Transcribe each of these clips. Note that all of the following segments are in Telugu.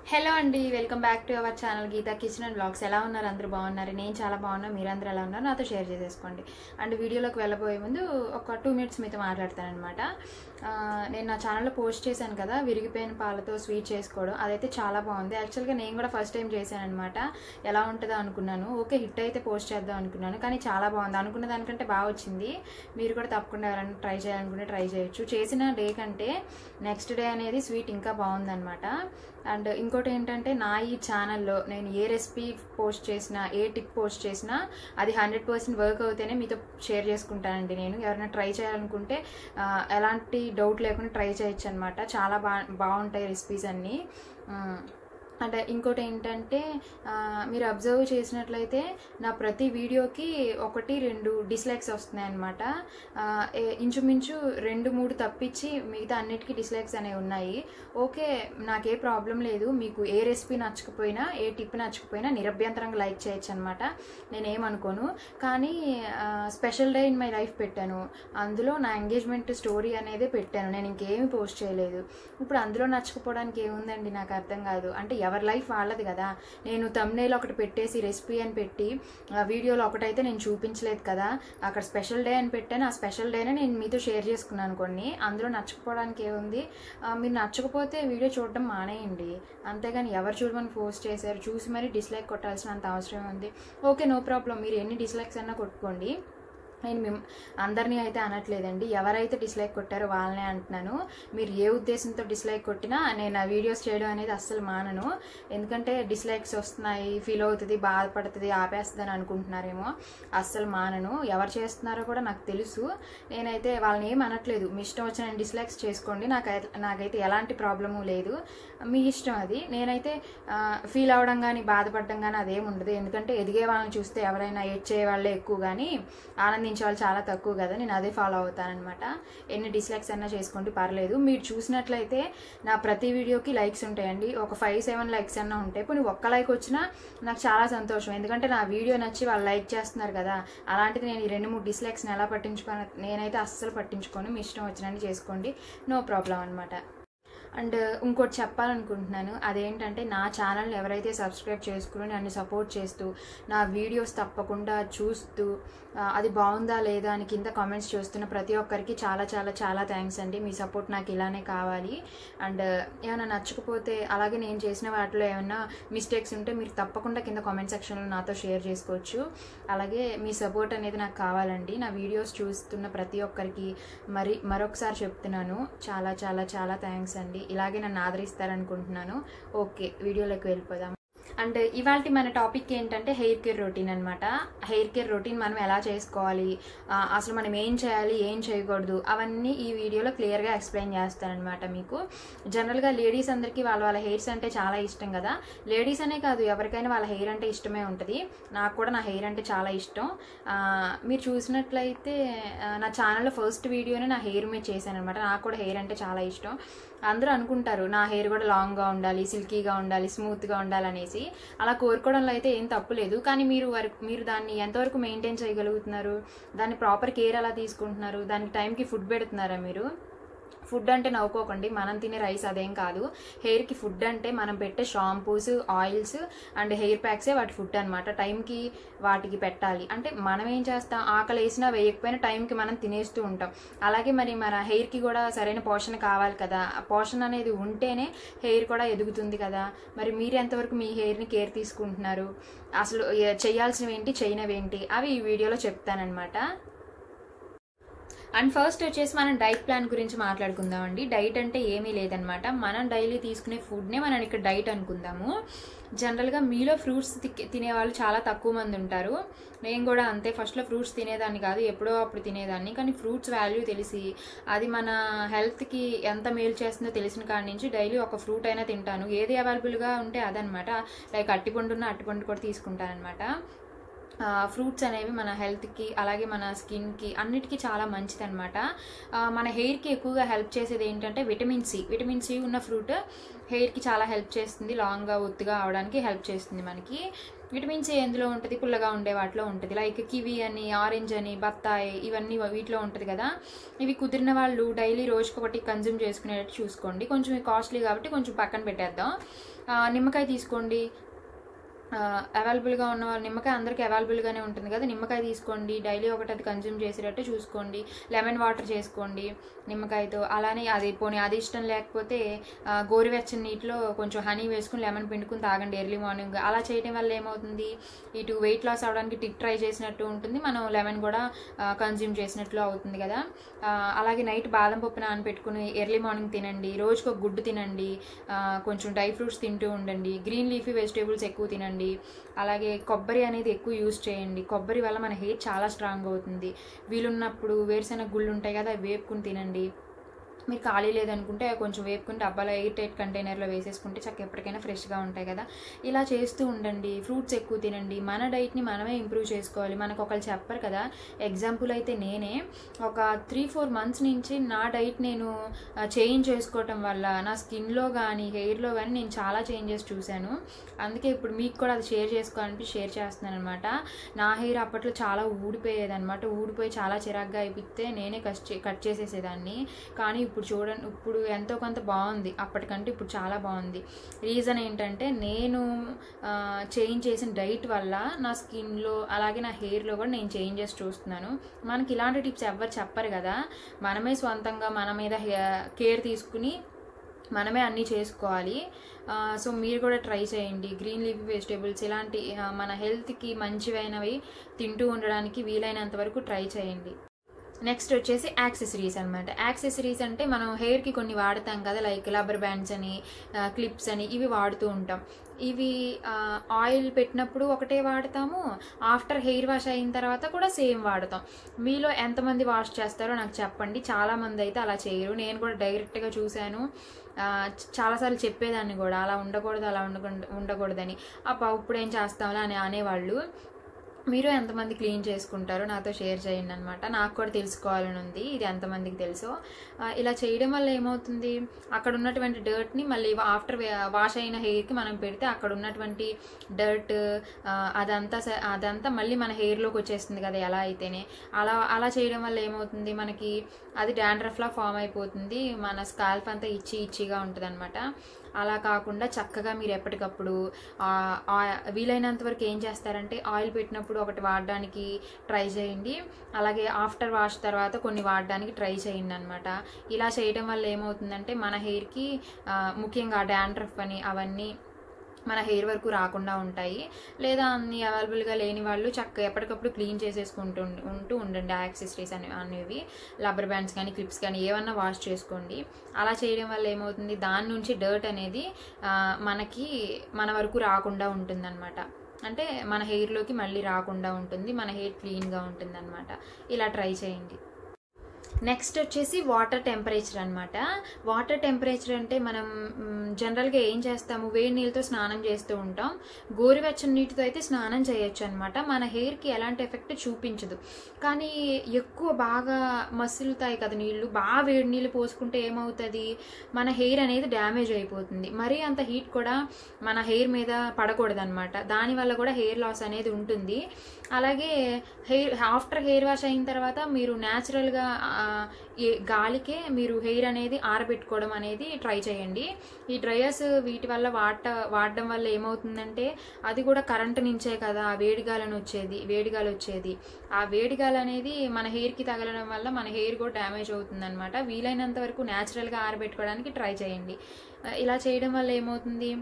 హలో అండి welcome back to our channel Geetha kitchen and blogs ఎలా ఉన్నారు అందరూ బాగున్నారు నేను చాలా బాగున్నా మీరందరూ ఎలా ఉన్నారు నాతో షేర్ చేసేసుకోండి అండ్ వీడియోలోకి వెళ్ళబోయే ముందు ఒక టూ మినిట్స్ మీతో మాట్లాడతానమాట నేను నా ఛానల్లో పోస్ట్ చేశాను కదా విరిగిపోయిన పాలతో స్వీట్ చేసుకోవడం అదైతే చాలా బాగుంది యాక్చువల్గా నేను కూడా ఫస్ట్ టైం చేశాను అనమాట ఎలా ఉంటుందో అనుకున్నాను ఓకే హిట్ అయితే పోస్ట్ చేద్దాం అనుకున్నాను కానీ చాలా బాగుంది అనుకున్న దానికంటే బాగా వచ్చింది మీరు కూడా తప్పకుండా ఎవరైనా ట్రై చేయాలనుకుంటే ట్రై చేయొచ్చు చేసిన డే కంటే నెక్స్ట్ డే అనేది స్వీట్ ఇంకా బాగుందన్నమాట అండ్ ఇంకోటి ఏంటంటే నా ఈ ఛానల్లో నేను ఏ రెసిపీ పోస్ట్ చేసినా ఏ టిప్ పోస్ట్ చేసినా అది హండ్రెడ్ పర్సెంట్ వర్క్ అవుతేనే మీతో షేర్ చేసుకుంటానండి నేను ఎవరైనా ట్రై చేయాలనుకుంటే ఆ, ఎలాంటి డౌట్ లేకుండా ట్రై చేయొచ్చు అనమాట చాలా బా బాగుంటాయి రెసిపీస్ అన్నీ ఉమ్, అంటే ఇంకోటి ఏంటంటే ఆ, మీరు అబ్జర్వ్ చేసినట్లయితే నా ప్రతి వీడియోకి ఒకటి రెండు డిస్లైక్స్ వస్తున్నాయి అనమాట ఇంచుమించు రెండు మూడు తప్పించి మిగతా అన్నిటికీ డిస్లైక్స్ అనేవి ఉన్నాయి ఓకే నాకే ప్రాబ్లం లేదు మీకు ఏ రెసిపీ నచ్చకపోయినా ఏ టిప్ నచ్చకపోయినా నిరభ్యంతరంగా లైక్ చేయొచ్చు అనమాట నేనేమనుకోను కానీ special day in my life పెట్టాను అందులో నా ఎంగేజ్మెంట్ స్టోరీ అనేది పెట్టాను నేను ఇంకేమి పోస్ట్ చేయలేదు ఇప్పుడు అందులో నచ్చకపోవడానికి ఏముందండి నాకు అర్థం కాదు అంటే ఎవరి లైఫ్ వాళ్ళది కదా నేను తమ్నేల్ ఒకటి పెట్టేసి రెసిపీ అని పెట్టి ఆ వీడియోలో ఒకటైతే నేను చూపించలేదు కదా అక్కడ స్పెషల్ డే అని పెట్టాను ఆ స్పెషల్ డేనే నేను మీతో షేర్ చేసుకున్నాను కొన్ని అందులో నచ్చకపోవడానికి ఏముంది ఆ, మీరు నచ్చకపోతే వీడియో చూడడం మానేయండి అంతేగాని ఎవరు చూడమని పోస్ట్ చేశారు చూసి మరీ డిస్లైక్ కొట్టాల్సిన అంత అవసరం ఉంది ఓకే నో ప్రాబ్లం మీరు ఎన్ని డిస్లైక్స్ అన్నా కొట్టుకోండి నేను మేము అందరినీ అయితే అనట్లేదండి ఎవరైతే డిస్లైక్ కొట్టారో వాళ్ళనే అంటున్నాను మీరు ఏ ఉద్దేశంతో డిస్లైక్ కొట్టినా నేను ఆ వీడియోస్ చేయడం అనేది అస్సలు మానను ఎందుకంటే డిస్లైక్స్ వస్తున్నాయి ఫీల్ అవుతుంది బాధపడుతుంది ఆపేస్తుంది అని అనుకుంటున్నారేమో అస్సలు మానను ఎవరు చేస్తున్నారో కూడా నాకు తెలుసు నేనైతే వాళ్ళని ఏం అనట్లేదు మీ ఇష్టం వచ్చిన డిస్లైక్స్ చేసుకోండి నాకు నాకైతే ఎలాంటి ప్రాబ్లము లేదు మీ ఇష్టం అది నేనైతే ఫీల్ అవ్వడం కానీ బాధపడడం కానీ అదేం ఉండదు ఎందుకంటే ఎదిగే వాళ్ళని చూస్తే ఎవరైనా ఏడ్చే వాళ్ళే ఎక్కువ కానీ ఆనందించే వాళ్ళు చాలా తక్కువ కదా నేను అదే ఫాలో అవుతానన్నమాట ఎన్ని డిస్లైక్స్ అయినా చేసుకోండి పర్లేదు మీరు చూసినట్లయితే నా ప్రతి వీడియోకి లైక్స్ ఉంటాయండి ఒక ఫైవ్ సెవెన్ లైక్స్ అన్నా ఉంటాయి పోనీ ఒక్క లైక్ వచ్చినా నాకు చాలా సంతోషం ఎందుకంటే నా వీడియో నచ్చి వాళ్ళు లైక్ చేస్తున్నారు కదా అలాంటిది నేను ఈ రెండు మూడు డిస్లైక్స్ని ఎలా పట్టించుకోను నేనైతే అస్సలు పట్టించుకోను మీ ఇష్టం వచ్చినట్టు చేసుకోండి నో ప్రాబ్లం అనమాట అండ్ ఇంకోటి చెప్పాలనుకుంటున్నాను అదేంటంటే నా ఛానల్ని ఎవరైతే సబ్స్క్రైబ్ చేసుకుని నన్ను సపోర్ట్ చేస్తూ నా వీడియోస్ తప్పకుండా చూస్తూ ఆ, అది బాగుందా లేదా అని కింద కామెంట్స్ చూస్తున్న ప్రతి ఒక్కరికి చాలా చాలా చాలా థ్యాంక్స్ అండి మీ సపోర్ట్ నాకు ఇలానే కావాలి అండ్ ఏమైనా నచ్చకపోతే అలాగే నేను చేసిన వాటిలో ఏమైనా మిస్టేక్స్ ఉంటే మీరు తప్పకుండా కింద కామెంట్ సెక్షన్లో నాతో షేర్ చేసుకోవచ్చు అలాగే మీ సపోర్ట్ అనేది నాకు కావాలండి నా వీడియోస్ చూస్తున్న ప్రతి ఒక్కరికి మరి మరొకసారి చెప్తున్నాను చాలా చాలా చాలా థ్యాంక్స్ అండి ఇలాగే నన్ను ఆదరిస్తారనుకుంటున్నాను ఓకే వీడియోలోకి వెళ్ళిపోదాం అండ్ ఇవాళ మన టాపిక్ ఏంటంటే హెయిర్ కేర్ రొటీన్ అనమాట హెయిర్ కేర్ రొటీన్ మనం ఎలా చేసుకోవాలి ఆ, అసలు మనం ఏం చేయాలి ఏం చేయకూడదు అవన్నీ ఈ వీడియోలో క్లియర్గా ఎక్స్ప్లెయిన్ చేస్తానమాట మీకు జనరల్గా లేడీస్ అందరికీ వాళ్ళ వాళ్ళ హెయిర్స్ అంటే చాలా ఇష్టం కదా లేడీస్ అనే కాదు ఎవరికైనా వాళ్ళ హెయిర్ అంటే ఇష్టమే ఉంటుంది నాకు కూడా నా హెయిర్ అంటే చాలా ఇష్టం ఆ, మీరు చూసినట్లయితే ఆ, నా ఛానల్లో ఫస్ట్ వీడియోనే నా హెయిర్ మీద చేశాను అనమాట నాకు కూడా హెయిర్ అంటే చాలా ఇష్టం అందరూ అనుకుంటారు నా హెయిర్ కూడా లాంగ్గా ఉండాలి సిల్కీగా ఉండాలి స్మూత్గా ఉండాలనేసి అలా కోరుకోవడంలో అయితే ఏం తప్పు లేదు కానీ మీరు వరకు మీరు దాన్ని ఎంతవరకు మెయింటైన్ చేయగలుగుతున్నారు దాన్ని ప్రాపర్ కేర్ ఎలా తీసుకుంటున్నారు దానికి టైంకి ఫుడ్ పెడుతున్నారా మీరు ఫుడ్ అంటే నవ్వుకోకండి మనం తినే రైస్ అదేం కాదు హెయిర్కి ఫుడ్ అంటే మనం పెట్టే షాంపూస్ ఆయిల్స్ అండ్ హెయిర్ ప్యాక్సే వాటి ఫుడ్ అనమాట టైంకి వాటికి పెట్టాలి అంటే మనం ఏం చేస్తాం ఆకలి వేసినా వేయకపోయినా టైంకి మనం తినేస్తూ ఉంటాం అలాగే మరి మన హెయిర్కి కూడా సరైన పోషణ కావాలి కదా ఆ పోషణ అనేది ఉంటేనే హెయిర్ కూడా ఎదుగుతుంది కదా మరి మీరు ఎంతవరకు మీ హెయిర్ని కేర్ తీసుకుంటున్నారు అసలు ఏ- చేయాల్సినవి ఏంటి చేయనవి ఏంటి అవి ఈ వీడియోలో చెప్తానన్నమాట అండ్ ఫస్ట్ వచ్చేసి మనం డైట్ ప్లాన్ గురించి మాట్లాడుకుందాం అండి డైట్ అంటే ఏమీ లేదనమాట మనం డైలీ తీసుకునే ఫుడ్నే మనం ఇక్కడ డైట్ అనుకుందాము జనరల్గా మీలో ఫ్రూట్స్ తినే వాళ్ళు చాలా తక్కువ మంది ఉంటారు నేను కూడా అంతే ఫస్ట్లో ఫ్రూట్స్ తినేదాన్ని కాదు ఎప్పుడో అప్పుడు తినేదాన్ని కానీ ఫ్రూట్స్ వాల్యూ తెలిసి అది మన హెల్త్కి ఎంత మేలు చేస్తుందో తెలిసిన కాడి నుంచి డైలీ ఒక ఫ్రూట్ అయినా తింటాను ఏది అవైలబుల్గా ఉంటే అదనమాట లైక్ అట్టిపండు ఉన్న అట్టిపండు కూడా తీసుకుంటాను అనమాట ఫ్రూట్స్ అనేవి మన హెల్త్కి అలాగే మన స్కిన్కి అన్నిటికీ చాలా మంచిది అనమాట మన హెయిర్కి ఎక్కువగా హెల్ప్ చేసేది ఏంటంటే విటమిన్ సి విటమిన్ సి ఉన్న ఫ్రూట్ హెయిర్కి చాలా హెల్ప్ చేస్తుంది లాంగ్గా ఒత్తుగా అవడానికి హెల్ప్ చేస్తుంది మనకి విటమిన్ సి ఎందులో ఉంటుంది పుల్లగా ఉండే వాటిలో ఉంటుంది లైక్ కివి అని ఆరెంజ్ అని బత్తాయి ఇవన్నీ వీటిలో ఉంటుంది కదా ఇవి కుదిరిన వాళ్ళు డైలీ రోజుకొకటి కన్జ్యూమ్ చేసుకునేటట్టు చూసుకోండి కొంచెం కాస్ట్లీ కాబట్టి కొంచెం పక్కన పెట్టేద్దాం ఆ, నిమ్మకాయ తీసుకోండి అవైలబుల్గా ఉన్న వాళ్ళు నిమ్మకాయ అందరికీ అవైలబుల్గానే ఉంటుంది కదా నిమ్మకాయ తీసుకోండి డైలీ ఒకటి అది కన్జ్యూమ్ చేసేటట్టు చూసుకోండి లెమన్ వాటర్ చేసుకోండి నిమ్మకాయతో అలానే అది పోనీ అది ఇష్టం లేకపోతే ఆ, గోరువెచ్చని నీటిలో కొంచెం హనీ వేసుకుని లెమన్ పిండుకుని తాగండి ఎర్లీ మార్నింగ్ అలా చేయడం వల్ల ఏమవుతుంది ఇటు వెయిట్ లాస్ అవడానికి టిక్ ట్రై చేసినట్టు ఉంటుంది మనం లెమన్ కూడా కన్జ్యూమ్ చేసినట్లు అవుతుంది కదా ఆ, అలాగే నైట్ బాదం పప్పు నానబెట్టుకుని ఎర్లీ మార్నింగ్ తినండి రోజుకు ఒక గుడ్డు తినండి ఆ, కొంచెం డ్రై ఫ్రూట్స్ తింటూ ఉండండి గ్రీన్ లీఫీ వెజిటేబుల్స్ ఎక్కువ తినండి అలాగే కొబ్బరి అనేది ఎక్కువ యూస్ చేయండి కొబ్బరి వల్ల మన హెయిర్ చాలా స్ట్రాంగ్ అవుతుంది వీలున్నప్పుడు వేరుశెనగ గుళ్ళు ఉంటాయి కదా అవి వేపుకుని తినండి మీరు ఖాళీ లేదనుకుంటే అవి కొంచెం వేపుకుని డబ్బాలో ఎయిర్ టైట్ కంటైనర్లో వేసేసుకుంటే చక్క ఎప్పటికైనా ఫ్రెష్గా ఉంటాయి కదా ఇలా చేస్తూ ఉండండి ఫ్రూట్స్ ఎక్కువ తినండి మన డైట్ని మనమే ఇంప్రూవ్ చేసుకోవాలి మనకు ఒకళ్ళు చెప్పరు కదా ఎగ్జాంపుల్ అయితే నేనే ఒక త్రీ ఫోర్ మంత్స్ నుంచి నా డైట్ నేను చేంజ్ చేసుకోవటం వల్ల నా స్కిన్లో కానీ హెయిర్లో కానీ నేను చాలా చేంజెస్ చూశాను అందుకే ఇప్పుడు మీకు కూడా అది షేర్ చేసుకోవాలని షేర్ చేస్తున్నాను అనమాట నా హెయిర్ అప్పట్లో చాలా ఊడిపోయేది అనమాట ఊడిపోయి చాలా చిరాగ్గా అయిపోతే నేనే కట్ చే కట్ చేసేసేదాన్ని కానీ ఇప్పుడు చూడండి ఇప్పుడు ఎంతో కొంత బాగుంది అప్పటికంటే ఇప్పుడు చాలా బాగుంది రీజన్ ఏంటంటే నేను చేంజ్ చేసిన డైట్ వల్ల నా స్కిన్లో అలాగే నా హెయిర్లో కూడా నేను చేంజెస్ చూస్తున్నాను మనకి ఇలాంటి టిప్స్ ఎవ్వరు చెప్పరు కదా మనమే స్వంతంగా మన మీద కేర్ తీసుకుని మనమే అన్నీ చేసుకోవాలి ఆ, సో మీరు కూడా ట్రై చేయండి గ్రీన్ లీఫీ వెజిటేబుల్స్ ఇలాంటి ఆ, మన హెల్త్కి మంచివైనవి తింటూ ఉండడానికి వీలైనంత వరకు ట్రై చేయండి నెక్స్ట్ వచ్చేసి యాక్సెసరీస్ అనమాట యాక్సెసరీస్ అంటే మనం హెయిర్కి కొన్ని వాడతాం కదా లైక్ రబ్బర్ బ్యాండ్స్ అని క్లిప్స్ అని ఇవి వాడుతూ ఉంటాం ఇవి ఆ, ఆయిల్ పెట్టినప్పుడు ఒకటే వాడతాము ఆఫ్టర్ హెయిర్ వాష్ అయిన తర్వాత కూడా సేమ్ వాడతాం మీలో ఎంతమంది వాష్ చేస్తారో నాకు చెప్పండి చాలామంది అయితే అలా చేయరు నేను కూడా డైరెక్ట్గా చూశాను ఆ, చ- చాలాసార్లు చెప్పేదాన్ని కూడా అలా ఉండకూడదు అలా ఉండకూడదు ఉండకూడదని అప్ప ఇప్పుడు ఏం చేస్తాంలే అని అనేవాళ్ళు మీరు ఎంతమంది క్లీన్ చేసుకుంటారో నాతో షేర్ చేయండి అనమాట నాకు కూడా తెలుసుకోవాలని ఉంది ఇది ఎంతమందికి తెలుసో ఆ, ఇలా చేయడం వల్ల ఏమవుతుంది అక్కడ ఉన్నటువంటి డర్ట్ని మళ్ళీ ఆఫ్టర్ వాష్ అయిన హెయిర్కి మనం పెడితే అక్కడ ఉన్నటువంటి డర్ట్ అదంతా స- అదంతా మళ్ళీ మన హెయిర్లోకి వచ్చేస్తుంది కదా ఎలా అయితేనే అలా అలా చేయడం వల్ల ఏమవుతుంది మనకి అది డాండ్రఫ్లా ఫామ్ అయిపోతుంది మన స్కాల్ప్ అంతా ఇచ్చి ఇచ్చిగా ఉంటుంది అలా కాకుండా చక్కగా మీరు ఎప్పటికప్పుడు ఆ, ఆ, వీలైనంత వరకు ఏం చేస్తారంటే ఆయిల్ పెట్టినప్పుడు ఒకటి వాడడానికి ట్రై చేయండి అలాగే ఆఫ్టర్ వాష్ తర్వాత కొన్ని వాడడానికి ట్రై చేయండి అనమాట ఇలా చేయడం వల్ల ఏమవుతుందంటే మన హెయిర్కి ముఖ్యంగా డాండ్రఫ్ అని అవన్నీ మన హెయిర్ వరకు రాకుండా ఉంటాయి లేదా అన్ని అవైలబుల్గా లేని వాళ్ళు చక్కగా ఎప్పటికప్పుడు క్లీన్ చేసేసుకుంటూ ఉండి- ఉంటూ ఉండండి యాక్సెసరీస్ అని అనేవి రబ్బర్ బ్యాండ్స్ కానీ క్లిప్స్ కానీ ఏమన్నా వాష్ చేసుకోండి అలా చేయడం వల్ల ఏమవుతుంది దాని నుంచి డర్ట్ అనేది ఆ, మనకి మన వరకు రాకుండా ఉంటుందన్నమాట అంటే మన హెయిర్లోకి మళ్ళీ రాకుండా ఉంటుంది మన హెయిర్ క్లీన్గా ఉంటుంది ఇలా ట్రై చేయండి నెక్స్ట్ వచ్చేసి వాటర్ టెంపరేచర్ అనమాట వాటర్ టెంపరేచర్ అంటే మనం మ్, జనరల్గా ఏం చేస్తాము వేడి నీళ్ళతో స్నానం చేస్తూ ఉంటాం గోరువెచ్చని నీటితో అయితే స్నానం చేయొచ్చు అనమాట మన హెయిర్కి ఎలాంటి ఎఫెక్ట్ చూపించదు కానీ ఎక్కువ బాగా మసులుతాయి కదా నీళ్ళు బాగా వేడి నీళ్ళు పోసుకుంటే ఏమవుతుంది మన హెయిర్ అనేది డ్యామేజ్ అయిపోతుంది మరీ అంత హీట్ కూడా మన హెయిర్ మీద పడకూడదు అనమాట దానివల్ల కూడా హెయిర్ లాస్ అనేది ఉంటుంది అలాగే హెయిర్ ఆఫ్టర్ హెయిర్ వాష్ అయిన తర్వాత మీరు న్యాచురల్గా గాలికే మీరు హెయిర్ అనేది ఆరబెట్టుకోవడం అనేది ట్రై చేయండి ఈ డ్రయర్స్ వీటి వల్ల వాట వాడడం వల్ల ఏమవుతుందంటే అది కూడా కరెంటు నుంచే కదా ఆ వేడిగాలని వచ్చేది వేడిగాలి వచ్చేది ఆ వేడిగాలి అనేది మన హెయిర్కి తగలడం వల్ల మన హెయిర్ కూడా డ్యామేజ్ అవుతుంది అనమాట వీలైనంత వరకు న్యాచురల్గా ఆరబెట్టుకోవడానికి ట్రై చేయండి ఆ, ఇలా చేయడం వల్ల ఏమవుతుంది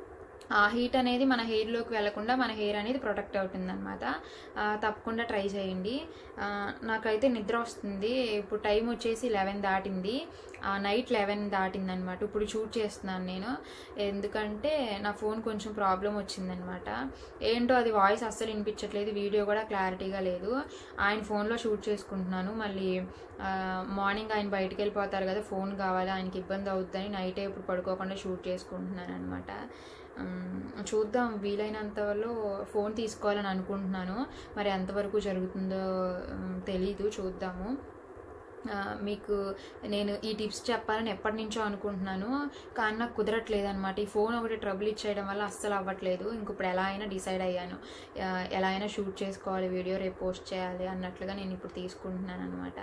ఆ హీట్ అనేది మన హెయిర్లోకి వెళ్లకుండా మన హెయిర్ అనేది ప్రొటెక్ట్ అవుతుంది అనమాట తప్పకుండా ట్రై చేయండి ఆ, నాకైతే నిద్ర వస్తుంది ఇప్పుడు టైం వచ్చేసి లెవెన్ దాటింది నైట్ లెవెన్ దాటింది అనమాట ఇప్పుడు షూట్ చేస్తున్నాను నేను ఎందుకంటే నా ఫోన్ కొంచెం ప్రాబ్లం వచ్చిందనమాట ఏంటో అది వాయిస్ అస్సలు వినిపించట్లేదు వీడియో కూడా క్లారిటీగా లేదు ఆయన ఫోన్లో షూట్ చేసుకుంటున్నాను మళ్ళీ ఆ, మార్నింగ్ ఆయన బయటికి వెళ్ళిపోతారు కదా ఫోన్ కావాలి ఆయనకి ఇబ్బంది అవుతుందని నైటే ఇప్పుడు పడుకోకుండా షూట్ చేసుకుంటున్నాను అనమాట మ్, చూద్దాం వీలైనంత వరకు ఫోన్ తీసుకోవాలని అనుకుంటున్నాను మరి ఎంతవరకు జరుగుతుందో మ్, తెలీదు చూద్దాము ఆ, మీకు నేను ఈ టిప్స్ చెప్పాలని ఎప్పటి నుంచో అనుకుంటున్నాను కానీ నాకు కుదరట్లేదు అనమాట ఈ ఫోన్ ఒకటి ట్రబుల్ ఇచ్చేయడం వల్ల అస్సలు అవ్వట్లేదు ఇంక ఇప్పుడు ఎలా అయినా డిసైడ్ అయ్యాను ఆ, ఎలా అయినా షూట్ చేసుకోవాలి వీడియో రేపు పోస్ట్ చేయాలి అన్నట్లుగా నేను ఇప్పుడు తీసుకుంటున్నాను అనమాట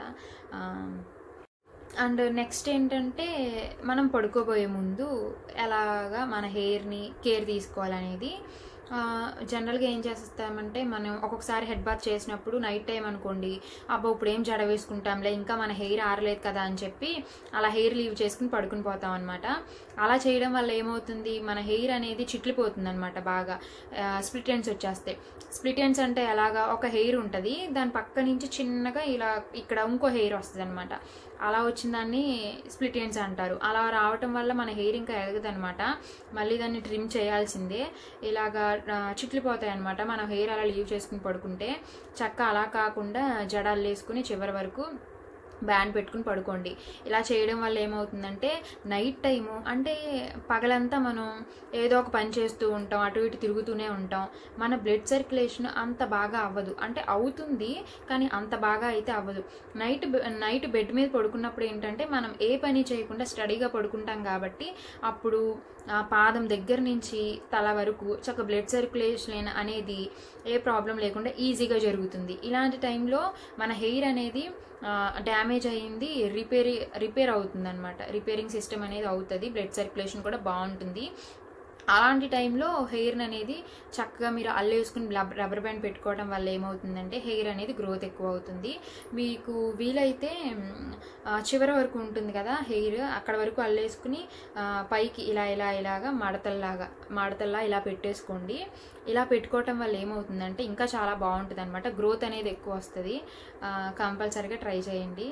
అండ్ నెక్స్ట్ ఏంటంటే మనం పడుకోబోయే ముందు ఎలాగా మన హెయిర్ని కేర్ తీసుకోవాలనేది ఆ, జనరల్గా ఏం చేస్తామంటే మనం ఒక్కొక్కసారి హెడ్ బాత్ చేసినప్పుడు నైట్ టైం అనుకోండి అబ్బో ఇప్పుడు ఏం జడ వేసుకుంటాంలే ఇంకా మన హెయిర్ ఆరలేదు కదా అని చెప్పి అలా హెయిర్ లీవ్ చేసుకుని పడుకుని పోతాం అనమాట అలా చేయడం వల్ల ఏమవుతుంది మన హెయిర్ అనేది చిట్లిపోతుంది అనమాట బాగా స్ప్లిట్ ఎండ్స్ వచ్చేస్తాయి స్ప్లిట్ ఎండ్స్ అంటే ఎలాగా ఒక హెయిర్ ఉంటుంది దాని పక్క నుంచి చిన్నగా ఇలా ఇక్కడ ఇంకో హెయిర్ వస్తుంది అనమాట అలా వచ్చిన దాన్ని స్ప్లిట్ ఎండ్స్ అంటారు అలా రావటం వల్ల మన హెయిర్ ఇంకా ఎదగదు అనమాట మళ్ళీ దాన్ని ట్రిమ్ చేయాల్సిందే ఇలాగా ఆ, చిట్లిపోతాయి అనమాట మన హెయిర్ అలా లీవ్ చేసుకుని పడుకుంటే చక్క అలా కాకుండా జడాలు వేసుకుని చివరి వరకు బ్యాండ్ పెట్టుకుని పడుకోండి ఇలా చేయడం వల్ల ఏమవుతుందంటే నైట్ టైము అంటే పగలంతా మనం ఏదో ఒక పని చేస్తూ ఉంటాం అటు ఇటు తిరుగుతూనే ఉంటాం మన బ్లడ్ సర్క్యులేషన్ అంత బాగా అవ్వదు అంటే అవుతుంది కానీ అంత బాగా అయితే అవ్వదు నైట్ నైట్ బెడ్ మీద పడుకున్నప్పుడు ఏంటంటే మనం ఏ పని చేయకుండా స్టడీగా పడుకుంటాం కాబట్టి అప్పుడు ఆ పాదం దగ్గర నుంచి తల వరకు చక్క బ్లడ్ సర్క్యులేషన్ అనేది ఏ ప్రాబ్లం లేకుండా ఈజీగా జరుగుతుంది ఇలాంటి టైంలో మన హెయిర్ అనేది డ్యామేజ్ అయ్యింది రిపేర్ రిపేర్ అవుతుంది అనమాట రిపేరింగ్ సిస్టమ్ అనేది అవుతుంది బ్లడ్ సర్క్యులేషన్ కూడా బాగుంటుంది అలాంటి టైంలో హెయిర్ అనేది చక్కగా మీరు అల్లేసుకుని రబ్బర్ బ్యాండ్ పెట్టుకోవడం వల్ల ఏమవుతుందంటే హెయిర్ అనేది గ్రోత్ ఎక్కువ అవుతుంది మీకు వీలైతే మ్, ఆ, చివరి వరకు ఉంటుంది కదా హెయిర్ అక్కడ వరకు అల్లేసుకుని ఆ, పైకి ఇలా ఇలా ఇలాగా మడతల్లాగా మడతల్లా ఇలా పెట్టేసుకోండి ఇలా పెట్టుకోవటం వల్ల ఏమవుతుందంటే ఇంకా చాలా బాగుంటుంది అనమాట గ్రోత్ అనేది ఎక్కువ వస్తుంది కంపల్సరీగా ట్రై చేయండి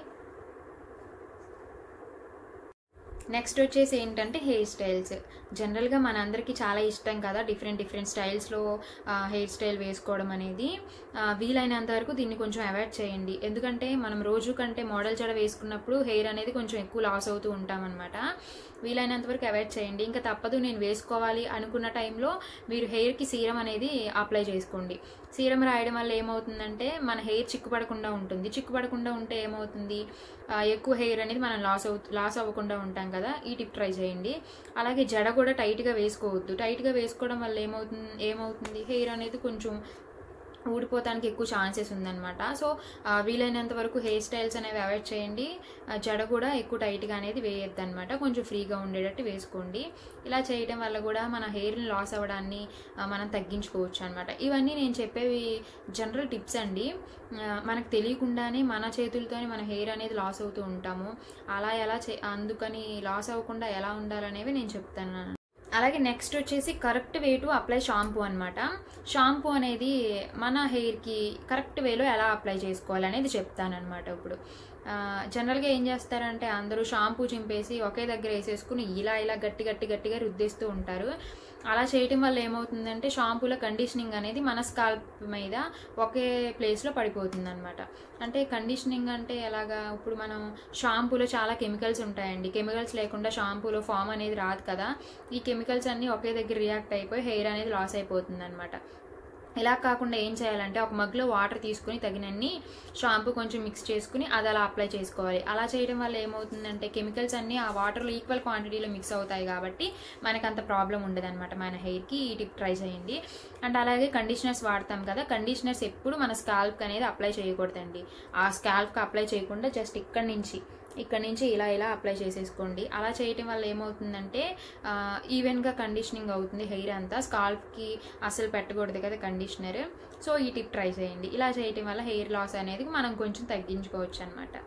నెక్స్ట్ వచ్చేసి ఏంటంటే హెయిర్ స్టైల్స్ జనరల్గా మనందరికీ చాలా ఇష్టం కదా డిఫరెంట్ డిఫరెంట్ స్టైల్స్లో హెయిర్ స్టైల్ వేసుకోవడం అనేది ఆ, వీలైనంత వరకు దీన్ని కొంచెం అవాయిడ్ చేయండి ఎందుకంటే మనం రోజు కంటే మోడల్ జడ వేసుకున్నప్పుడు హెయిర్ అనేది కొంచెం ఎక్కువ లాస్ అవుతూ ఉంటామన్నమాట వీలైనంత వరకు అవాయిడ్ చేయండి ఇంకా తప్పదు నేను వేసుకోవాలి అనుకున్న టైంలో మీరు హెయిర్కి సీరం అనేది అప్లై చేసుకోండి సీరం రాయడం వల్ల ఏమవుతుందంటే మన హెయిర్ చిక్కుపడకుండా ఉంటుంది చిక్కుపడకుండా ఉంటే ఏమవుతుంది ఆ, ఎక్కువ హెయిర్ అనేది మనం లాస్ అవు లాస్ అవ్వకుండా ఉంటాం కదా ఈ టిప్ ట్రై చేయండి అలాగే జడ కూడా టైట్గా వేసుకోవద్దు టైట్గా వేసుకోవడం వల్ల ఏమవుతుంది ఏమవుతుంది హెయిర్ అనేది కొంచెం ఊడిపోతానికి ఎక్కువ ఛాన్సెస్ ఉందన్నమాట సో ఆ, వీలైనంత వరకు హెయిర్ స్టైల్స్ అనేవి అవాయిడ్ చేయండి ఆ, జడ కూడా ఎక్కువ టైట్గా అనేది వేయొద్దు అనమాట కొంచెం ఫ్రీగా ఉండేటట్టు వేసుకోండి ఇలా చేయడం వల్ల కూడా మన హెయిర్ని లాస్ అవ్వడాన్ని ఆ, మనం తగ్గించుకోవచ్చు అనమాట ఇవన్నీ నేను చెప్పేవి జనరల్ టిప్స్ అండి ఆ, మనకు తెలియకుండానే మన చేతులతోనే మన హెయిర్ అనేది లాస్ అవుతూ ఉంటాము అలా ఎలా చే అందుకని లాస్ అవ్వకుండా ఎలా ఉండాలనేవి నేను చెప్తాను అలాగే నెక్స్ట్ వచ్చేసి correct way to apply shampoo అనమాట షాంపూ అనేది మన హెయిర్కి కరెక్ట్ వేలో ఎలా అప్లై చేసుకోవాలి అనేది చెప్తానమాట ఇప్పుడు జనరల్గా ఏం చేస్తారంటే అందరూ షాంపూ చింపేసి ఒకే దగ్గర వేసేసుకుని ఇలా ఇలా గట్టి గట్టి గట్టిగా రుద్దేస్తూ ఉంటారు అలా చేయటం వల్ల ఏమవుతుందంటే షాంపూలో కండిషనింగ్ అనేది మన స్కాల్ప్ మీద ఒకే ప్లేస్లో పడిపోతుంది అనమాట అంటే కండిషనింగ్ అంటే ఎలాగా ఇప్పుడు మనం షాంపూలో చాలా కెమికల్స్ ఉంటాయండి కెమికల్స్ లేకుండా షాంపూలో ఫామ్ అనేది రాదు కదా ఈ కెమికల్స్ అన్నీ ఒకే దగ్గర రియాక్ట్ అయిపోయి హెయిర్ అనేది లాస్ అయిపోతుంది అనమాట ఇలా కాకుండా ఏం చేయాలంటే ఒక మగ్లో వాటర్ తీసుకుని తగినన్ని షాంపూ కొంచెం మిక్స్ చేసుకుని అది అలా అప్లై చేసుకోవాలి అలా చేయడం వల్ల ఏమవుతుందంటే కెమికల్స్ అన్నీ ఆ వాటర్లో ఈక్వల్ క్వాంటిటీలో మిక్స్ అవుతాయి కాబట్టి మనకు అంత ప్రాబ్లం ఉండదు అనమాట మన హెయిర్కి ఈ టిప్ ట్రై చేయండి అండ్ అలాగే కండిషనర్స్ వాడతాం కదా కండిషనర్స్ ఎప్పుడు మన స్కాల్ప్ అనేది అప్లై చేయకూడదండి ఆ స్కాల్ప్కి అప్లై చేయకుండా జస్ట్ ఇక్కడి నుంచి ఇక్కడ నుంచి ఇలా ఇలా అప్లై చేసేసుకోండి అలా చేయటం వల్ల ఏమవుతుందంటే ఆ, ఈవెన్గా కండిషనింగ్ అవుతుంది హెయిర్ అంతా స్కాల్ప్కి అసలు పెట్టకూడదు కదా కండిషనర్ సో ఈ టిప్ ట్రై చేయండి ఇలా చేయటం వల్ల హెయిర్ లాస్ అనేది మనం కొంచెం తగ్గించుకోవచ్చు అనమాట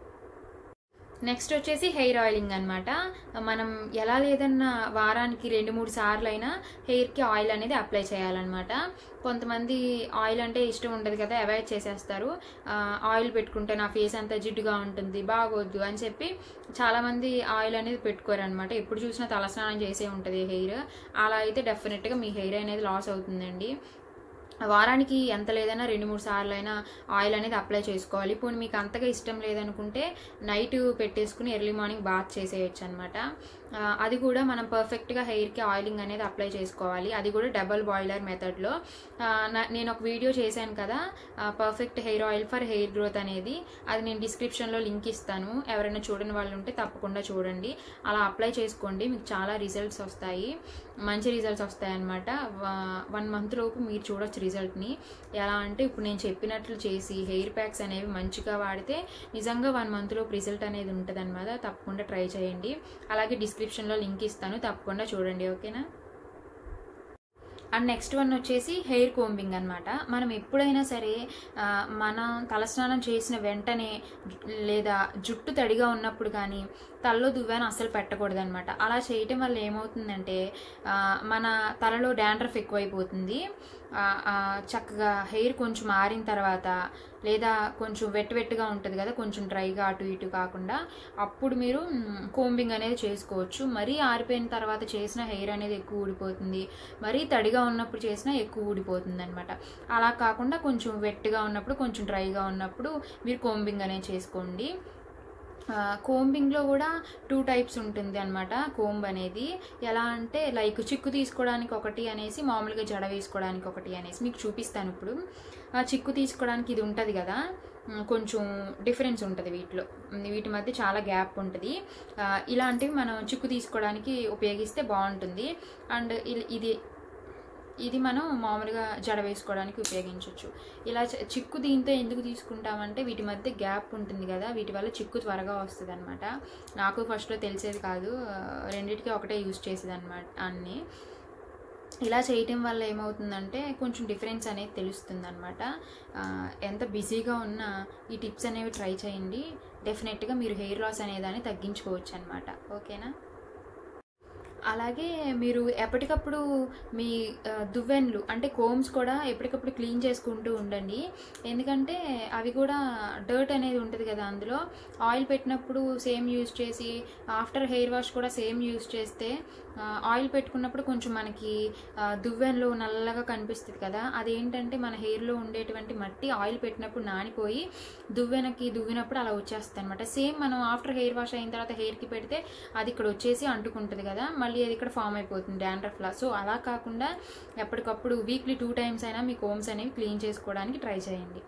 నెక్స్ట్ వచ్చేసి హెయిర్ ఆయిలింగ్ అనమాట మనం ఎలా లేదన్నా వారానికి రెండు మూడు సార్లు అయినా హెయిర్కి ఆయిల్ అనేది అప్లై చేయాలన్నమాట కొంతమంది ఆయిల్ అంటే ఇష్టం ఉండదు కదా అవాయిడ్ చేసేస్తారు ఆ, ఆయిల్ పెట్టుకుంటే నా ఫేస్ అంతా జిడ్డుగా ఉంటుంది బాగోద్దు అని చెప్పి చాలామంది ఆయిల్ అనేది పెట్టుకోరు అనమాట ఎప్పుడు చూసినా తలస్నానం చేసే ఉంటుంది హెయిర్ అలా అయితే డెఫినెట్గా మీ హెయిర్ అనేది లాస్ అవుతుందండి వారానికి ఎంత లేదన్నా రెండు మూడు సార్లు అయినా ఆయిల్ అనేది అప్లై చేసుకోవాలి ఇప్పుడు మీకు అంతగా ఇష్టం లేదనుకుంటే నైట్ పెట్టేసుకుని ఎర్లీ మార్నింగ్ బాత్ చేసేయచ్చు అనమాట ఆ, అది కూడా మనం పర్ఫెక్ట్గా హెయిర్కి ఆయిలింగ్ అనేది అప్లై చేసుకోవాలి అది కూడా డబల్ బాయిలర్ మెథడ్లో నేను ఒక వీడియో చేశాను కదా perfect hair oil for hair growth అనేది అది నేను డిస్క్రిప్షన్లో లింక్ ఇస్తాను ఎవరైనా చూడని వాళ్ళు ఉంటే తప్పకుండా చూడండి అలా అప్లై చేసుకోండి మీకు చాలా రిజల్ట్స్ వస్తాయి మంచి రిజల్ట్స్ వస్తాయి అనమాట వన్ మంత్ లోపు మీరు చూడొచ్చు రిజల్ట్ని ఎలా అంటే ఇప్పుడు నేను చెప్పినట్లు చేసి హెయిర్ ప్యాక్స్ అనేవి మంచిగా వాడితే నిజంగా వన్ మంత్ లోపు రిజల్ట్ అనేది ఉంటుంది అనమాట తప్పకుండా ట్రై చేయండి అలాగే డిస్క్రిప్షన్లో లింక్ ఇస్తాను తప్పకుండా చూడండి ఓకేనా అండ్ నెక్స్ట్ వన్ వచ్చేసి హెయిర్ కోంబింగ్ అనమాట మనం ఎప్పుడైనా సరే ఆ, మనం తలస్నానం చేసిన వెంటనే లేదా జుట్టు తడిగా ఉన్నప్పుడు కానీ తలలో దువ్వాను అస్సలు పెట్టకూడదు అనమాట అలా చేయటం వల్ల ఏమవుతుందంటే ఆ, మన తలలో డాండ్రఫ్ ఎక్కువైపోతుంది ఆ, ఆ, చక్కగా హెయిర్ కొంచెం ఆరిన తర్వాత లేదా కొంచెం వెట్ వెట్గా ఉంటుంది కదా కొంచెం డ్రైగా అటు ఇటు కాకుండా అప్పుడు మీరు కోంబింగ్ అనేది చేసుకోవచ్చు మరీ ఆరిపోయిన తర్వాత చేసిన హెయిర్ అనేది ఎక్కువ ఊడిపోతుంది మరీ తడిగా ఉన్నప్పుడు చేసినా ఎక్కువ ఊడిపోతుంది అనమాట అలా కాకుండా కొంచెం వెట్గా ఉన్నప్పుడు కొంచెం డ్రైగా ఉన్నప్పుడు మీరు కోంబింగ్ అనేది చేసుకోండి కోంబింగ్లో కూడా టూ టైప్స్ ఉంటుంది అనమాట కోంబ్ అనేది ఎలా అంటే లైక్ చిక్కు తీసుకోవడానికి ఒకటి అనేసి మామూలుగా జడ వేసుకోవడానికి ఒకటి అనేసి మీకు చూపిస్తాను ఇప్పుడు ఆ చిక్కు తీసుకోవడానికి ఇది ఉంటుంది కదా ఉమ్, కొంచెం డిఫరెన్స్ ఉంటుంది వీటిలో ఉమ్, వీటి మధ్య చాలా గ్యాప్ ఉంటుంది ఆ, ఇలాంటివి మనం చిక్కు తీసుకోవడానికి ఉపయోగిస్తే బాగుంటుంది అండ్ ఇల్- ఇది ఇది మనం మామూలుగా జడ వేసుకోవడానికి ఉపయోగించవచ్చు ఇలా చ- చిక్కు దీంతో ఎందుకు తీసుకుంటామంటే వీటి మధ్య గ్యాప్ ఉంటుంది కదా వీటి వల్ల చిక్కు త్వరగా వస్తుంది అనమాట నాకు ఫస్ట్లో తెలిసేది కాదు ఆ, రెండిటికి ఒకటే యూజ్ చేసేది అనమాట అన్ని ఇలా చేయటం వల్ల ఏమవుతుందంటే కొంచెం డిఫరెన్స్ అనేది తెలుస్తుంది అనమాట ఎంత బిజీగా ఉన్నా ఈ టిప్స్ అనేవి ట్రై చేయండి డెఫినెట్గా మీరు హెయిర్ లాస్ అనేదాన్ని తగ్గించుకోవచ్చు అనమాట ఓకేనా అలాగే మీరు ఎప్పటికప్పుడు మీ ఆ, దువ్వెనలు అంటే కోమ్స్ కూడా ఎప్పటికప్పుడు క్లీన్ చేసుకుంటూ ఉండండి ఎందుకంటే అవి కూడా డర్ట్ అనేది ఉంటుంది కదా అందులో ఆయిల్ పెట్టినప్పుడు సేమ్ యూజ్ చేసి ఆఫ్టర్ హెయిర్ వాష్ కూడా సేమ్ యూజ్ చేస్తే ఆ, ఆయిల్ పెట్టుకున్నప్పుడు కొంచెం మనకి ఆ, దువ్వెనలు నల్లగా కనిపిస్తుంది కదా అదేంటంటే మన హెయిర్లో ఉండేటువంటి మట్టి ఆయిల్ పెట్టినప్పుడు నానిపోయి దువ్వెనకి దువ్వినప్పుడు అలా వచ్చేస్తుంది అనమాట సేమ్ మనం ఆఫ్టర్ హెయిర్ వాష్ అయిన తర్వాత హెయిర్కి పెడితే అది ఇక్కడ వచ్చేసి అంటుకుంటుంది కదా మళ్ళీ అది ఇక్కడ ఫామ్ అయిపోతుంది డాండ్రఫ్లా సో అలా కాకుండా ఎప్పటికప్పుడు వీక్లీ టూ టైమ్స్ అయినా మీ కోమ్స్ అనేవి క్లీన్ చేసుకోవడానికి ట్రై చేయండి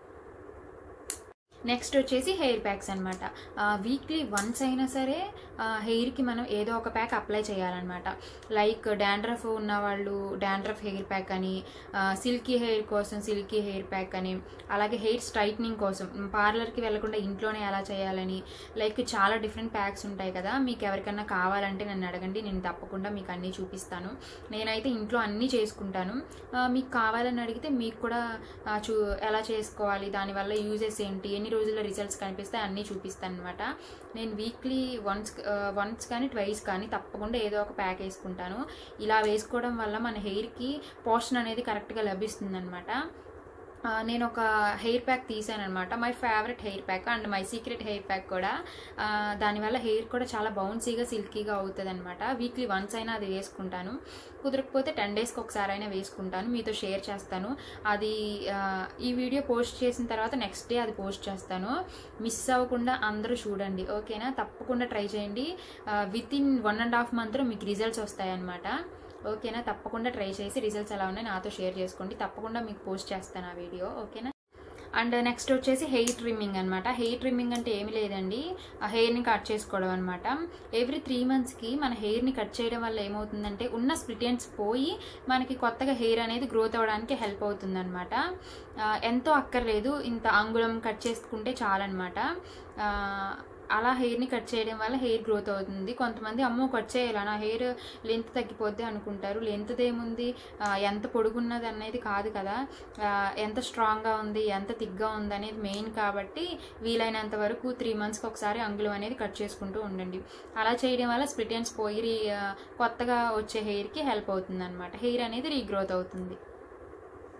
నెక్స్ట్ వచ్చేసి హెయిర్ ప్యాక్స్ అనమాట వీక్లీ వన్స్ అయినా సరే హెయిర్కి మనం ఏదో ఒక ప్యాక్ అప్లై చేయాలన్నమాట లైక్ డాండ్రఫ్ ఉన్న వాళ్ళు డాండ్రఫ్ హెయిర్ ప్యాక్ అని సిల్కీ హెయిర్ కోసం సిల్కీ హెయిర్ ప్యాక్ అని అలాగే హెయిర్ స్ట్రైట్నింగ్ కోసం పార్లర్కి వెళ్లకుండా ఇంట్లోనే ఎలా చేయాలని లైక్ చాలా డిఫరెంట్ ప్యాక్స్ ఉంటాయి కదా మీకు ఎవరికైనా కావాలంటే నన్ను అడగండి నేను తప్పకుండా మీకు అన్నీ చూపిస్తాను నేనైతే ఇంట్లో అన్నీ చేసుకుంటాను ఆ, మీకు కావాలని అడిగితే మీకు కూడా ఆ, చూ ఎలా చేసుకోవాలి దానివల్ల యూజెస్ ఏంటి ఎన్ని రోజుల్లో రిజల్ట్స్ కనిపిస్తాయి అన్నీ చూపిస్తాను అనమాట నేను వీక్లీ వన్స్ వన్స్ కానీ ట్వైస్ కానీ తప్పకుండా ఏదో ఒక ప్యాక్ వేసుకుంటాను ఇలా వేసుకోవడం వల్ల మన హెయిర్కి పోషణ అనేది కరెక్ట్గా లభిస్తుంది అనమాట నేను ఒక హెయిర్ ప్యాక్ తీసాను అనమాట my favourite hair pack and my secret hair pack కూడా ఆ, దానివల్ల హెయిర్ కూడా చాలా బౌన్సీగా సిల్కీగా అవుతుంది అనమాట వీక్లీ వన్స్ అయినా అది వేసుకుంటాను కుదరకపోతే టెన్ డేస్కి ఒకసారి అయినా వేసుకుంటాను మీతో షేర్ చేస్తాను అది ఆ, ఈ వీడియో పోస్ట్ చేసిన తర్వాత నెక్స్ట్ డే అది పోస్ట్ చేస్తాను మిస్ అవ్వకుండా అందరూ చూడండి ఓకేనా తప్పకుండా ట్రై చేయండి within one and half మంత్లో మీకు రిజల్ట్స్ వస్తాయన్నమాట ఓకేనా తప్పకుండా ట్రై చేసి రిజల్ట్స్ ఎలా ఉన్నాయి నాతో షేర్ చేసుకోండి తప్పకుండా మీకు పోస్ట్ చేస్తాను ఆ వీడియో ఓకేనా అండ్ నెక్స్ట్ వచ్చేసి హెయిర్ ట్రిమ్మింగ్ అనమాట హెయిర్ ట్రిమ్మింగ్ అంటే ఏమి లేదండి ఆ హెయిర్ని కట్ చేసుకోవడం అనమాట ఎవ్రీ త్రీ మంత్స్కి మన హెయిర్ని కట్ చేయడం వల్ల ఏమవుతుందంటే ఉన్న స్ప్లిట్ ఎండ్స్ పోయి మనకి కొత్తగా హెయిర్ అనేది గ్రోత్ అవ్వడానికి హెల్ప్ అవుతుంది అనమాట ఎంతో అక్కర్లేదు ఇంత అంగుళం కట్ చేసుకుంటే చాలన్నమాట ఆ, అలా హెయిర్ని కట్ చేయడం వల్ల హెయిర్ గ్రోత్ అవుతుంది కొంతమంది అమ్మో కట్ చేయాలి నా హెయిర్ లెంత్ తగ్గిపోద్ది అనుకుంటారు లెంత్ ఏముంది ఆ, ఎంత పొడుగున్నది అనేది కాదు కదా ఆ, ఎంత స్ట్రాంగ్గా ఉంది ఎంత థిక్గా ఉంది అనేది మెయిన్ కాబట్టి వీలైనంత వరకు త్రీ మంత్స్కి ఒకసారి అంగుళం అనేది కట్ చేసుకుంటూ ఉండండి అలా చేయడం వల్ల స్ప్లిట్ ఎండ్స్ పోయి రీ- ఆ, కొత్తగా వచ్చే హెయిర్కి హెల్ప్ అవుతుంది అనమాట హెయిర్ అనేది రీగ్రోత్ అవుతుంది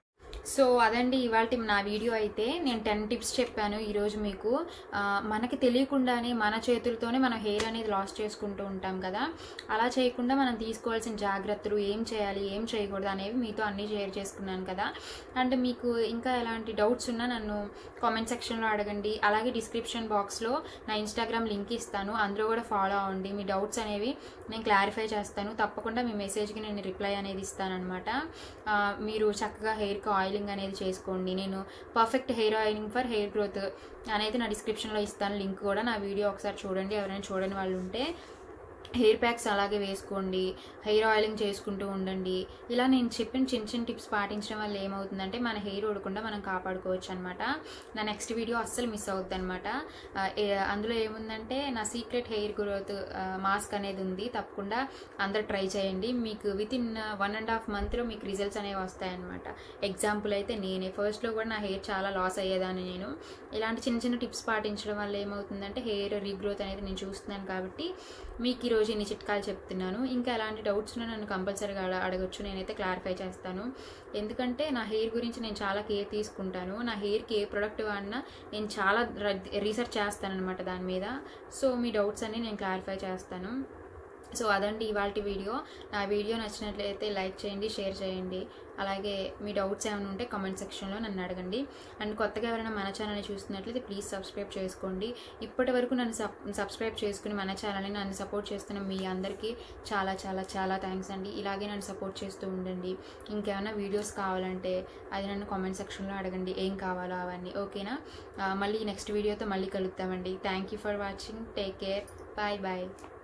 సో అదండి ఇవాళ నా వీడియో అయితే నేను టెన్ టిప్స్ చెప్పాను ఈరోజు మీకు ఆ, మనకి తెలియకుండానే మన చేతులతోనే మనం హెయిర్ అనేది లాస్ చేసుకుంటూ ఉంటాం కదా అలా చేయకుండా మనం తీసుకోవాల్సిన జాగ్రత్తలు ఏం చేయాలి ఏం చేయకూడదు అనేవి మీతో అన్నీ షేర్ చేసుకున్నాను కదా అండ్ మీకు ఇంకా ఎలాంటి డౌట్స్ ఉన్నా నన్ను కామెంట్ సెక్షన్లో అడగండి అలాగే డిస్క్రిప్షన్ బాక్స్లో నా ఇన్స్టాగ్రామ్ లింక్ ఇస్తాను అందులో కూడా ఫాలో అవ్వండి మీ డౌట్స్ అనేవి నేను క్లారిఫై చేస్తాను తప్పకుండా మీ మెసేజ్కి నేను రిప్లై అనేది ఇస్తానన్నమాట ఆ, మీరు చక్కగా హెయిర్కి ఆయిలింగ్ అనేది చేసుకోండి నేను perfect hair oiling for hair growth అనేది నా డిస్క్రిప్షన్లో ఇస్తాను లింక్ కూడా నా వీడియో ఒకసారి చూడండి ఎవరైనా చూడని వాళ్ళు ఉంటే హెయిర్ ప్యాక్స్ అలాగే వేసుకోండి హెయిర్ ఆయిలింగ్ చేసుకుంటూ ఉండండి ఇలా నేను చెప్పిన చిన్న చిన్న టిప్స్ పాటించడం వల్ల ఏమవుతుందంటే మన హెయిర్ ఊడకుండా మనం కాపాడుకోవచ్చు అనమాట నా నెక్స్ట్ వీడియో అస్సలు మిస్ అవుద్ది అనమాట అందులో ఏముందంటే నా సీక్రెట్ హెయిర్ గ్రోత్ మాస్క్ అనేది ఉంది తప్పకుండా అందరు ట్రై చేయండి మీకు within one and half మంత్లో మీకు రిజల్ట్స్ అనేవి వస్తాయన్నమాట ఎగ్జాంపుల్ అయితే నేనే ఫస్ట్లో కూడా నా హెయిర్ చాలా లాస్ అయ్యేదాన్ని నేను ఇలాంటి చిన్న చిన్న టిప్స్ పాటించడం వల్ల ఏమవుతుందంటే హెయిర్ రీగ్రోత్ అనేది నేను చూస్తున్నాను కాబట్టి మీకు ఈరోజు ఇన్ని చిట్కాలు చెప్తున్నాను ఇంకా ఎలాంటి డౌట్స్ ఉన్నా నన్ను కంపల్సరీగా అడ అడగొచ్చు నేనైతే క్లారిఫై చేస్తాను ఎందుకంటే నా హెయిర్ గురించి నేను చాలా కేర్ తీసుకుంటాను నా హెయిర్కి ఏ ప్రోడక్ట్ వాడినా నేను చాలా రీసెర్చ్ చేస్తాను అనమాట దాని మీద సో మీ డౌట్స్ అన్ని నేను క్లారిఫై చేస్తాను సో అదండి ఇవాళ వీడియో నా వీడియో నచ్చినట్లయితే లైక్ చేయండి షేర్ చేయండి అలాగే మీ డౌట్స్ ఏమైనా ఉంటే కామెంట్ సెక్షన్లో నన్ను అడగండి అండ్ కొత్తగా ఎవరైనా మన ఛానల్ని చూస్తున్నట్లయితే ప్లీజ్ సబ్స్క్రైబ్ చేసుకోండి ఇప్పటి వరకు నన్ను సబ్ సబ్స్క్రైబ్ చేసుకుని మన ఛానల్ని నన్ను సపోర్ట్ చేస్తున్న మీ అందరికీ చాలా చాలా చాలా థ్యాంక్స్ అండి ఇలాగే నన్ను సపోర్ట్ చేస్తూ ఉండండి ఇంకేమైనా వీడియోస్ కావాలంటే అది నన్ను కామెంట్ సెక్షన్లో అడగండి ఏం కావాలో అవన్నీ ఓకేనా ఆ, మళ్ళీ నెక్స్ట్ వీడియోతో మళ్ళీ కలుద్దామండి thank you for watching take care bye bye